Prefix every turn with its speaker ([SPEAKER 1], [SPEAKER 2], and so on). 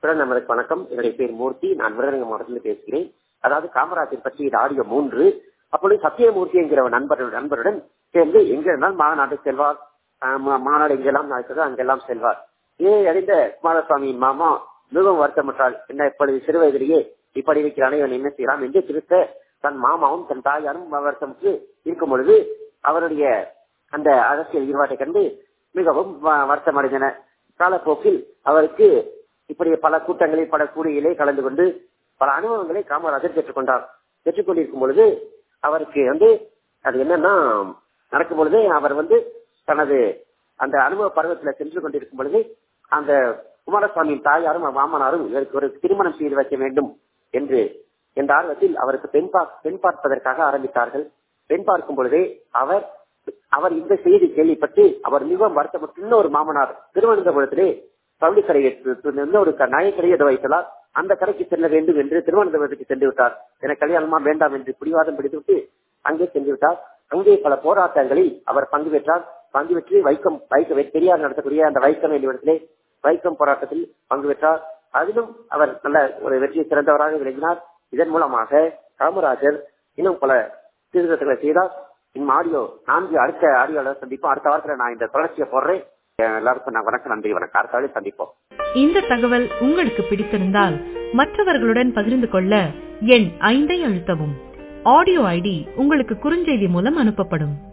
[SPEAKER 1] குரல் நம்பருக்கு வணக்கம் என்னுடைய பேர் மூர்த்தி நான் விருதுநகர் மாவட்டத்தில் பேசுகிறேன் அதாவது காமராஜர் பற்றி இது ஆடியோ மூன்று அப்பொழுது சத்தியமூர்த்தி என்கிற ஒரு நண்பர் நண்பருடன் சேர்ந்து எங்க இருந்தாலும் மாநாடு செல்வார் ஆஹ் மா- மாநாடு எங்கெல்லாம் நடக்குதோ அங்கெல்லாம் செல்வார் இதை அறிந்த குமாரசுவாமியின் மாமா மிகவும் வருத்தமுற்றால் என்ன இப்பொழுது சிறு வயதிலேயே இப்படி இருக்கிறானே இவன் என்ன செய்யலாம் என்று திருத்த தன் மாமாவும் தன் தாயாரும் வருத்தமுற்று இருக்கும் பொழுது அவருடைய அந்த அரசியல் ஈடுபாட்டை கண்டு மிகவும் வ- வருத்தமடைந்தனர் காலப்போக்கில் அவருக்கு இப்படி பல கூட்டங்களில் பல கூடியிலே கலந்து கொண்டு பல அனுபவங்களை காமராஜர் பெற்றுக்கொண்டார் பெற்றுக்கொண்டிருக்கும் பொழுது அவருக்கு வந்து அது என்னன்னா நடக்கும் பொழுது அவர் வந்து தனது அந்த அனுபவ பருவத்துல சென்று கொண்டிருக்கும் பொழுது அந்த குமாரசுவாமியின் தாயாரும் மாமனாரும் இவருக்கு ஒரு திருமணம் செய்து வைக்க வேண்டும் என்று என்ற ஆர்வத்தில் அவருக்கு பெண் பா பெண் பார்ப்பதற்காக ஆரம்பித்தார்கள் பெண் பார்க்கும் பொழுதே அவர் அவர் இந்த செய்தி கேள்விப்பட்டு அவர் மிகவும் வருத்தப்பட்டு இன்னொரு மாமனார் திருவனந்தபுரத்திலே பள்ளிக்கடை ஒரு க- நகைக்கடை எதை வைத்தலார் அந்த கடைக்கு செல்ல வேண்டும் என்று திருவனந்தபுரத்துக்கு சென்று விட்டார் எனக்கு கல்யாணமா வேண்டாம் என்று பிடிவாதம் பிடித்துவிட்டு அங்கே சென்று விட்டார் அங்கே பல போராட்டங்களில் அவர் பங்கு பெற்றார் பங்கு பெற்று வைக்கம் வைக்க பெரியார் நடத்தக்கூடிய அந்த வைக்கம் என்னிடத்திலே வைக்கம் போராட்டத்தில் பங்கு பெற்றார் அதிலும் அவர் நல்ல ஒரு வெற்றியை சிறந்தவராக விளங்கினார் இதன் மூலமாக காமராஜர் இன்னும் பல சீர்திருத்தங்களை செய்தார் இந்த ஆடியோ நான்கு அடுத்த ஆடியோல சந்திப்போம் அடுத்த வாரத்துல நான் இந்த தொடர்ச்சியை போடுறேன் எல்லாருக்கும் நான் வணக்கம் நன்றி வணக்கம் அடுத்த வாரம் சந்திப்போம்
[SPEAKER 2] இந்த தகவல் உங்களுக்கு பிடித்திருந்தால் மற்றவர்களுடன் பகிர்ந்து கொள்ள எண் ஐந்தை அழுத்தவும் ஆடியோ ஐடி உங்களுக்கு குறுஞ்செய்தி மூலம் அனுப்பப்படும்